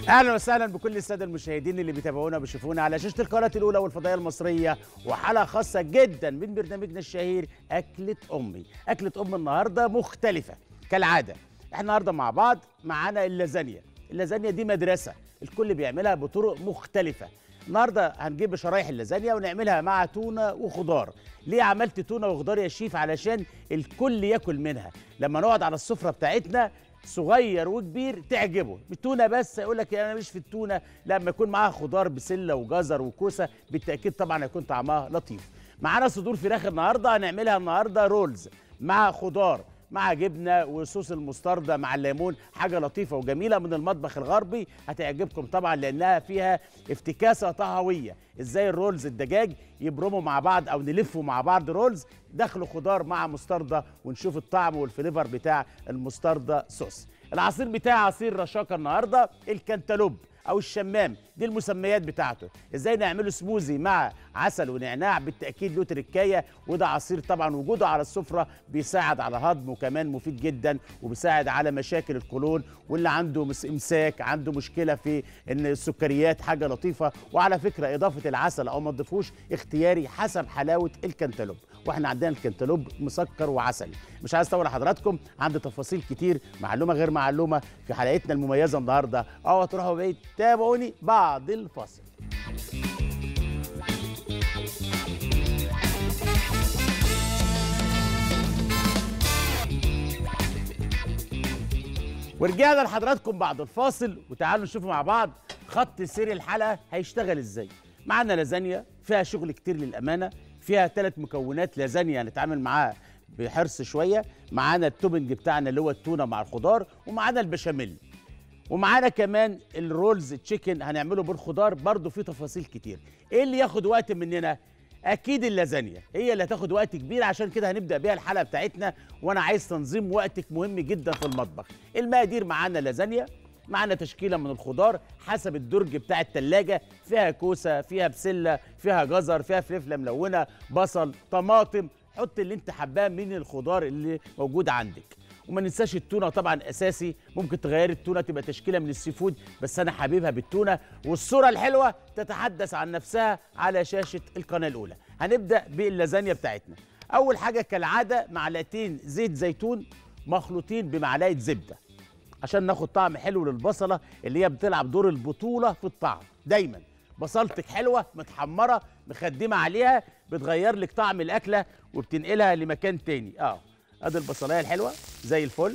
اهلا وسهلا بكل الساده المشاهدين اللي بيتابعونا وبيشوفونا على شاشه القناه الاولى والفضائيه المصريه وحلقه خاصه جدا من برنامجنا الشهير اكله امي اكله ام النهارده مختلفه كالعاده احنا النهارده مع بعض معانا اللازانيا اللازانيا دي مدرسه الكل بيعملها بطرق مختلفه النهارده هنجيب شرايح اللازانيا ونعملها مع تونه وخضار ليه عملت تونه وخضار يا شيف علشان الكل ياكل منها لما نقعد على السفره بتاعتنا صغير وكبير تعجبه التونه بس يقول لك انا مش في التونه لما يكون معاها خضار بسله وجزر وكوسه بالتاكيد طبعا هيكون طعمها لطيف معانا صدور فراخ النهارده هنعملها النهارده رولز مع خضار مع جبنه وصوص المستردة مع الليمون حاجه لطيفه وجميله من المطبخ الغربي هتعجبكم طبعا لانها فيها افتكاسه طهويه ازاي الرولز الدجاج يبرموا مع بعض او نلفوا مع بعض رولز دخلوا خضار مع مستردة ونشوف الطعم والفليفر بتاع المستردة صوص العصير بتاعي عصير رشاقه النهارده الكنتالوب او الشمام دي المسميات بتاعته ازاي نعمله سموزي مع عسل ونعناع بالتاكيد له تركايه وده عصير طبعا وجوده على السفره بيساعد على هضم وكمان مفيد جدا وبيساعد على مشاكل القولون واللي عنده مس- امساك عنده مشكله في ان السكريات حاجه لطيفه وعلى فكره اضافه العسل او ما تضيفوش اختياري حسب حلاوه الكنتالوب واحنا عندنا الكنتالوب مسكر وعسل مش عايز اطول حضراتكم عندي تفاصيل كتير معلومه غير معلومه في حلقتنا المميزه النهارده اوعوا تروحوا بعيد تابعوني بعد الفاصل ورجعنا لحضراتكم بعد الفاصل وتعالوا نشوف مع بعض خط سير الحلقه هيشتغل ازاي معانا لازانيا فيها شغل كتير للامانه فيها ثلاث مكونات لازانيا هنتعامل معاها بحرص شويه معانا التوبنج بتاعنا اللي هو التونه مع الخضار ومعانا البشاميل ومعانا كمان الرولز تشيكن هنعمله بالخضار برضو فيه تفاصيل كتير ايه اللي ياخد وقت مننا اكيد اللازانيا هي اللي هتاخد وقت كبير عشان كده هنبدا بيها الحلقه بتاعتنا وانا عايز تنظيم وقتك مهم جدا في المطبخ المقادير معانا لازانيا معانا تشكيله من الخضار حسب الدرج بتاع التلاجة فيها كوسه فيها بسله فيها جزر فيها فلفله ملونه بصل طماطم حط اللي انت حباه من الخضار اللي موجود عندك وما ننساش التونه طبعا اساسي ممكن تغيري التونه تبقى تشكيله من السي فود بس انا حبيبها بالتونه والصوره الحلوه تتحدث عن نفسها على شاشه القناه الاولى هنبدا باللازانيا بتاعتنا اول حاجه كالعاده معلقتين زيت زيتون مخلوطين بمعلقه زبده عشان ناخد طعم حلو للبصله اللي هي بتلعب دور البطوله في الطعم دايما بصلتك حلوه متحمره مخدمه عليها بتغير لك طعم الاكله وبتنقلها لمكان تاني اه ادي البصلايه الحلوه زي الفل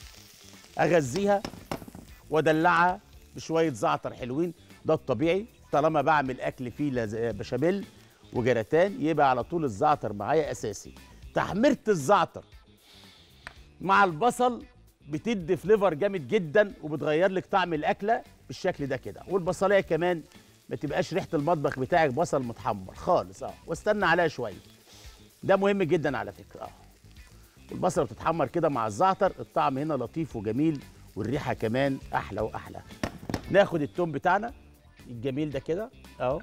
اغذيها وادلعها بشويه زعتر حلوين ده الطبيعي طالما بعمل اكل فيه لز- بشاميل وجراتان يبقى على طول الزعتر معايا اساسي تحميره الزعتر مع البصل بتدي فليفر جامد جدا وبتغير لك طعم الاكله بالشكل ده كده والبصلايه كمان ما تبقاش ريحه المطبخ بتاعك بصل متحمر خالص اه واستنى عليها شويه ده مهم جدا على فكره اه البصله بتتحمر كده مع الزعتر الطعم هنا لطيف وجميل والريحه كمان احلى واحلى ناخد التوم بتاعنا الجميل ده كده اهو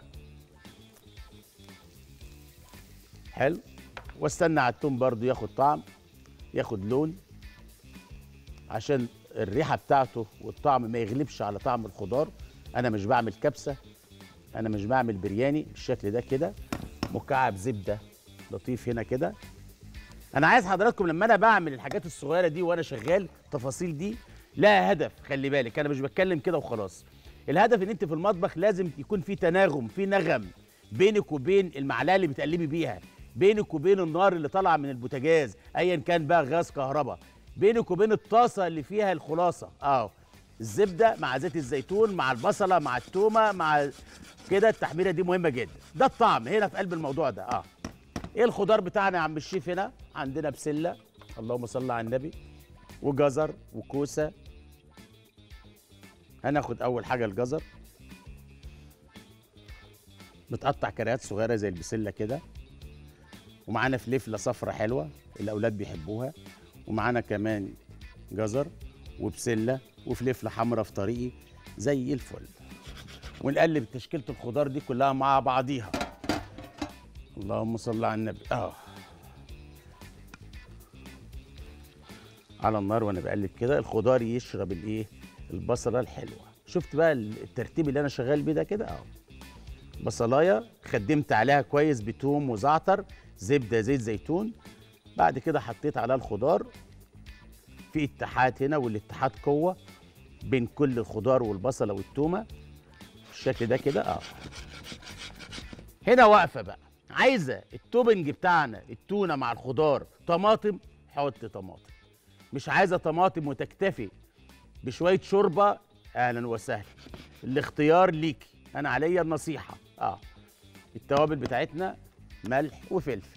حلو واستنى على التوم برضو ياخد طعم ياخد لون عشان الريحه بتاعته والطعم ما يغلبش على طعم الخضار انا مش بعمل كبسه انا مش بعمل برياني بالشكل ده كده مكعب زبده لطيف هنا كده انا عايز حضراتكم لما انا بعمل الحاجات الصغيره دي وانا شغال التفاصيل دي لها هدف خلي بالك انا مش بتكلم كده وخلاص الهدف ان انت في المطبخ لازم يكون في تناغم في نغم بينك وبين المعلقه اللي بتقلبي بيها بينك وبين النار اللي طالعه من البوتاجاز ايا كان بقى غاز كهرباء بينك وبين الطاسه اللي فيها الخلاصه اه الزبده مع زيت الزيتون مع البصله مع التومه مع كده التحميره دي مهمه جدا ده الطعم هنا في قلب الموضوع ده اه ايه الخضار بتاعنا يا عم الشيف هنا عندنا بسله اللهم صل على النبي وجزر وكوسه هناخد اول حاجه الجزر متقطع كريات صغيره زي البسله كده ومعانا فلفله صفرة حلوه الاولاد بيحبوها ومعانا كمان جزر وبسله وفلفله حمراء في طريقي زي الفل ونقلب تشكيله الخضار دي كلها مع بعضيها اللهم صل على النبي اه على النار وانا بقلب كده الخضار يشرب الايه البصله الحلوه شفت بقى الترتيب اللي انا شغال بيه ده كده اهو بصلايه خدمت عليها كويس بتوم وزعتر زبده زيت زيتون بعد كده حطيت عليها الخضار في اتحاد هنا والاتحاد قوه بين كل الخضار والبصله والتومه بالشكل ده كده اه هنا واقفه بقى عايزه التوبنج بتاعنا التونه مع الخضار طماطم حط طماطم مش عايزه طماطم وتكتفي بشويه شوربه اهلا وسهلا الاختيار ليكي انا عليا النصيحه اه التوابل بتاعتنا ملح وفلفل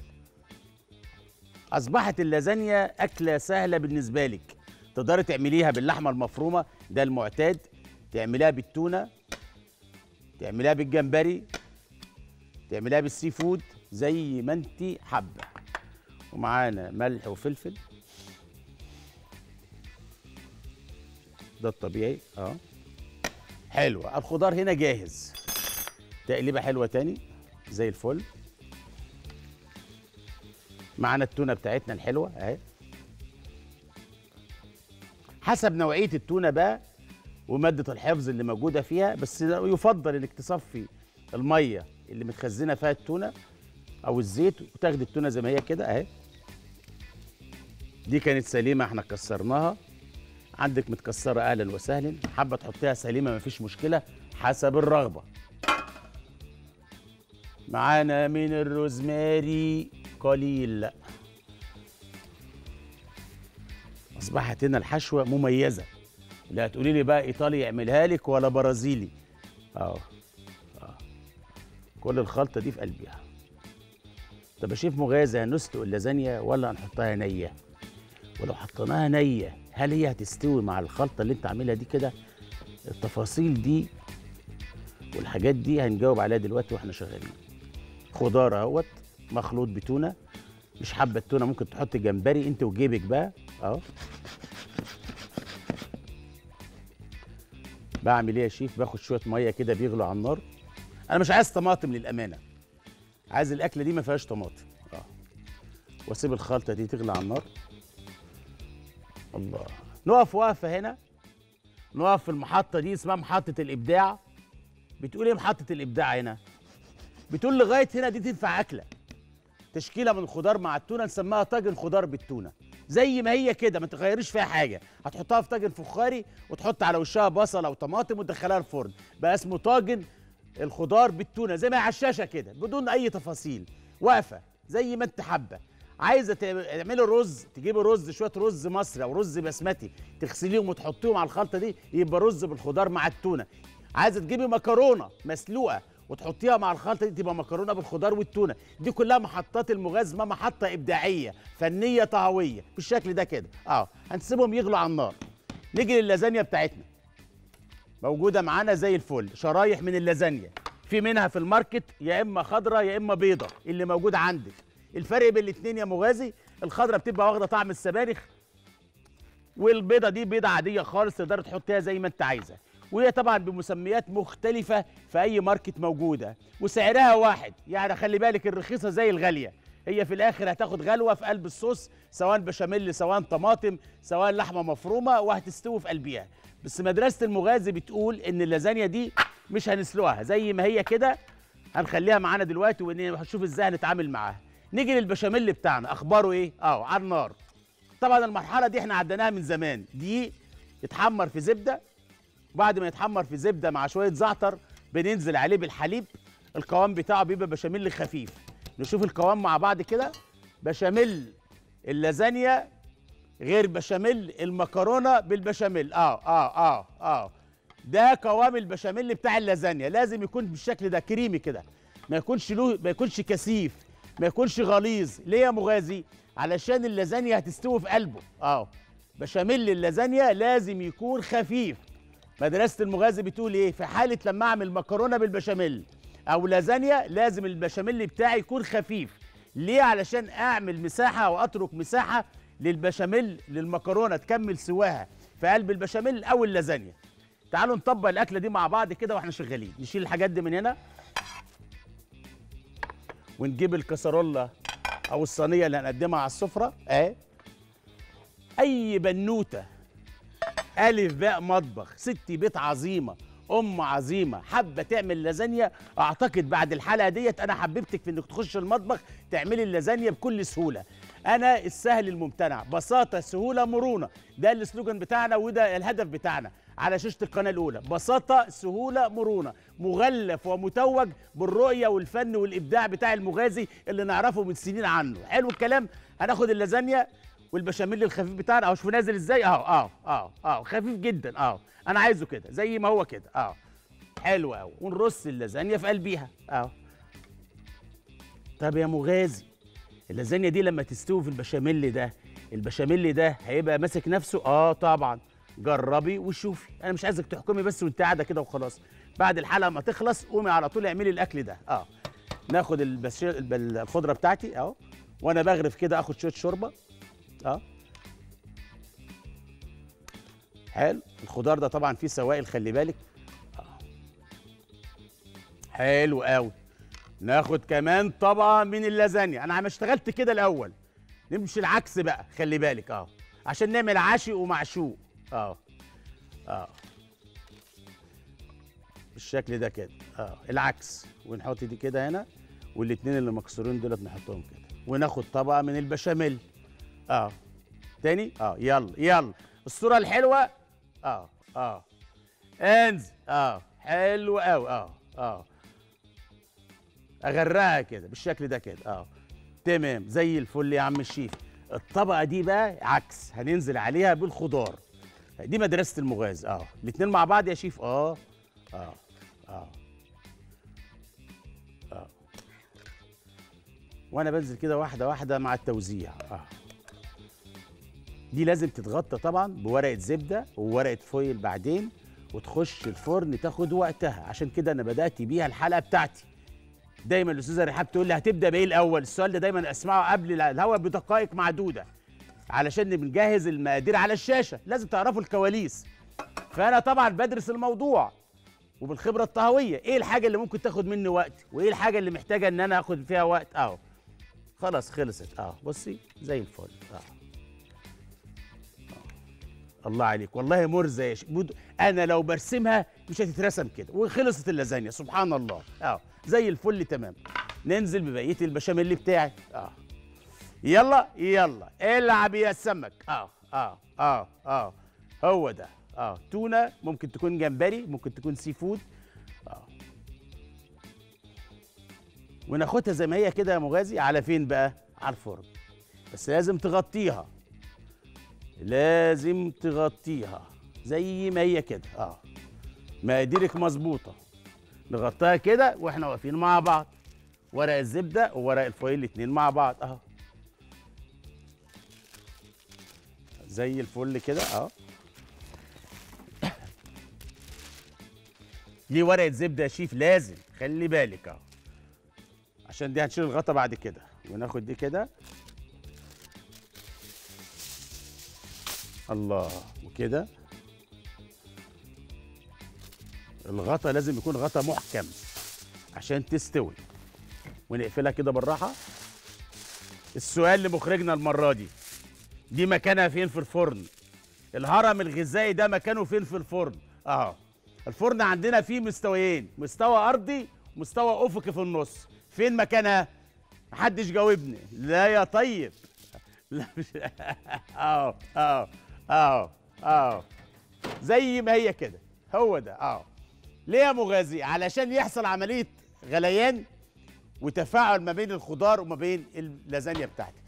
اصبحت اللازانيا اكله سهله بالنسبه لك تقدري تعمليها باللحمه المفرومه ده المعتاد تعمليها بالتونه تعمليها بالجمبري تعمليها بالسي فود زي ما انت حابه ومعانا ملح وفلفل ده الطبيعي اه حلوة الخضار هنا جاهز تقليبة حلوة تاني زي الفل معانا التونة بتاعتنا الحلوة اهي حسب نوعية التونة بقى ومادة الحفظ اللي موجودة فيها بس يفضل انك تصفي المية اللي متخزنة فيها التونة او الزيت وتاخد التونة زي ما هي كده اهي دي كانت سليمة احنا كسرناها عندك متكسره اهلا وسهلا حابه تحطيها سليمه مفيش مشكله حسب الرغبه معانا من الروزماري قليل اصبحت هنا الحشوه مميزه لا تقولي لي بقى ايطالي يعملها لك ولا برازيلي اه اه كل الخلطه دي في قلبها طب يا شيف مغازي هنسلق اللازانيا ولا هنحطها نيه ولو حطيناها نيه هل هي هتستوي مع الخلطه اللي انت عاملها دي كده التفاصيل دي والحاجات دي هنجاوب عليها دلوقتي واحنا شغالين خضار اهوت مخلوط بتونه مش حابه التونه ممكن تحط جمبري انت وجيبك بقى اهو بعمل ايه يا شيف باخد شويه ميه كده بيغلوا على النار انا مش عايز طماطم للامانه عايز الاكله دي ما فيهاش طماطم اه واسيب الخلطه دي تغلى على النار الله نقف وقفه هنا نقف في المحطه دي اسمها محطه الابداع بتقول ايه محطه الابداع هنا بتقول لغايه هنا دي تنفع اكله تشكيله من الخضار مع التونه نسميها طاجن خضار بالتونه زي ما هي كده ما تغيريش فيها حاجه هتحطها في طاجن فخاري وتحط على وشها بصل او طماطم وتدخلها الفرن بقى اسمه طاجن الخضار بالتونه زي ما هي على الشاشه كده بدون اي تفاصيل واقفه زي ما انت حابه عايزه تعملي رز تجيبي رز شويه رز مصري او رز بسمتي تغسليهم وتحطيهم على الخلطه دي يبقى رز بالخضار مع التونه عايزه تجيبي مكرونه مسلوقه وتحطيها مع الخلطه دي تبقى مكرونه بالخضار والتونه دي كلها محطات المغازمه محطه ابداعيه فنيه طهويه بالشكل ده كده اه هنسيبهم يغلوا على النار نيجي للازانيا بتاعتنا موجوده معانا زي الفل شرايح من اللازانيا في منها في الماركت يا اما خضراء يا اما بيضه اللي موجود عندك الفرق بين الاثنين يا مغازي الخضراء بتبقى واخده طعم السبانخ والبيضه دي بيضه عاديه خالص تقدر تحطيها زي ما انت عايزه وهي طبعا بمسميات مختلفه في اي ماركت موجوده وسعرها واحد يعني خلي بالك الرخيصه زي الغاليه هي في الاخر هتاخد غلوه في قلب الصوص سواء بشاميل سواء طماطم سواء لحمه مفرومه وهتستوي في قلبها بس مدرسه المغازي بتقول ان اللازانيا دي مش هنسلقها زي ما هي كده هنخليها معانا دلوقتي وهنشوف ازاي هنتعامل معاها نيجي للبشاميل بتاعنا اخباره ايه اه على النار طبعا المرحله دي احنا عديناها من زمان دي يتحمر في زبده وبعد ما يتحمر في زبده مع شويه زعتر بننزل عليه بالحليب القوام بتاعه بيبقى بشاميل خفيف نشوف القوام مع بعض كده بشاميل اللازانيا غير بشاميل المكرونه بالبشاميل اه اه اه اه ده قوام البشاميل بتاع اللازانيا لازم يكون بالشكل ده كريمي كده ما يكونش له ما يكونش كثيف ما يكونش غليظ ليه يا مغازي علشان اللازانيا هتستوي في قلبه اه بشاميل اللازانيا لازم يكون خفيف مدرسه المغازي بتقول ايه في حاله لما اعمل مكرونه بالبشاميل او لازانيا لازم البشاميل بتاعي يكون خفيف ليه علشان اعمل مساحه واترك مساحه للبشاميل للمكرونه تكمل سواها في قلب البشاميل او اللازانيا تعالوا نطبق الاكله دي مع بعض كده واحنا شغالين نشيل الحاجات دي من هنا ونجيب الكسرولة او الصينيه اللي هنقدمها على السفره اهي اي بنوته الف باء مطبخ ست بيت عظيمه ام عظيمه حابه تعمل لازانيا اعتقد بعد الحلقه ديت انا حببتك في انك تخش المطبخ تعملي اللازانيا بكل سهوله انا السهل الممتنع بساطه سهوله مرونه ده السلوجان بتاعنا وده الهدف بتاعنا على شاشه القناه الاولى بساطه سهوله مرونه مغلف ومتوج بالرؤيه والفن والابداع بتاع المغازي اللي نعرفه من سنين عنه حلو الكلام هناخد اللازانيا والبشاميل الخفيف بتاعنا اهو شوف نازل ازاي اهو اهو اهو اهو خفيف جدا اهو انا عايزه كده زي ما هو كده اهو حلو قوي ونرص اللازانيا في قلبيها اهو طب يا مغازي اللازانيا دي لما تستوي في البشاميل ده البشاميل ده هيبقى ماسك نفسه اه طبعا جربي وشوفي انا مش عايزك تحكمي بس وانت قاعده كده وخلاص بعد الحلقه ما تخلص قومي على طول اعملي الاكل ده اه ناخد البش... الب- الخضره بتاعتي اهو وانا بغرف كده اخد شويه شوربه اه حلو الخضار ده طبعا فيه سوائل خلي بالك آه. حلو قوي ناخد كمان طبقه من اللازانيا انا عم اشتغلت كده الاول نمشي العكس بقى خلي بالك اه عشان نعمل عاشق ومعشوق اه اه بالشكل ده كده اه العكس ونحط دي كده هنا والاتنين اللي مكسورين دولت نحطهم كده وناخد طبقه من البشاميل اه تاني اه يلا يلا الصوره الحلوه اه اه انزل اه حلو قوي اه اه اغرقها كده بالشكل ده كده اه تمام زي الفل يا عم الشيف الطبقه دي بقى عكس هننزل عليها بالخضار دي مدرسه المغاز اه الاتنين مع بعض يا شيف اه اه اه اه وانا بنزل كده واحده واحده مع التوزيع اه دي لازم تتغطى طبعا بورقه زبده وورقه فويل بعدين وتخش الفرن تاخد وقتها عشان كده انا بدات بيها الحلقه بتاعتي دايما الاستاذه رحاب تقول لي هتبدا بايه الاول السؤال ده دايما اسمعه قبل الهوا بدقائق معدوده علشان بنجهز المقادير على الشاشه لازم تعرفوا الكواليس فانا طبعا بدرس الموضوع وبالخبره الطهويه ايه الحاجه اللي ممكن تاخد مني وقت وايه الحاجه اللي محتاجه ان انا اخد فيها وقت اهو خلاص خلصت اه بصي زي الفل اه الله عليك والله مرزه يا شيخ بود- انا لو برسمها مش هتترسم كده وخلصت اللازانيا سبحان الله اه زي الفل تمام ننزل ببقيه البشاميل بتاعي اه يلا يلا العب يا سمك اه اه اه اه هو ده اه تونه ممكن تكون جمبري ممكن تكون سي فود اه وناخدها زي ما هي كده يا مغازي على فين بقى على الفرن بس لازم تغطيها لازم تغطيها زي ما هي كده اه مقاديرك مظبوطه نغطيها كده واحنا واقفين مع بعض ورق الزبده وورق الفويل الاتنين مع بعض اهو زي الفل كده اهو ليه ورقه زبده يا شيف لازم خلي بالك اهو عشان دي هنشيل الغطا بعد كده وناخد دي كده الله وكده الغطا لازم يكون غطا محكم عشان تستوي ونقفلها كده بالراحه السؤال لمخرجنا المره دي دي مكانها فين في الفرن الهرم الغذائي ده مكانه فين في الفرن اهو الفرن عندنا فيه مستويين مستوى ارضي ومستوى افقي في النص فين مكانها محدش جاوبني لا يا طيب لا مش اهو اهو اهو اهو زي ما هي كده هو ده اهو ليه يا مغازي علشان يحصل عمليه غليان وتفاعل ما بين الخضار وما بين اللازانيا بتاعتك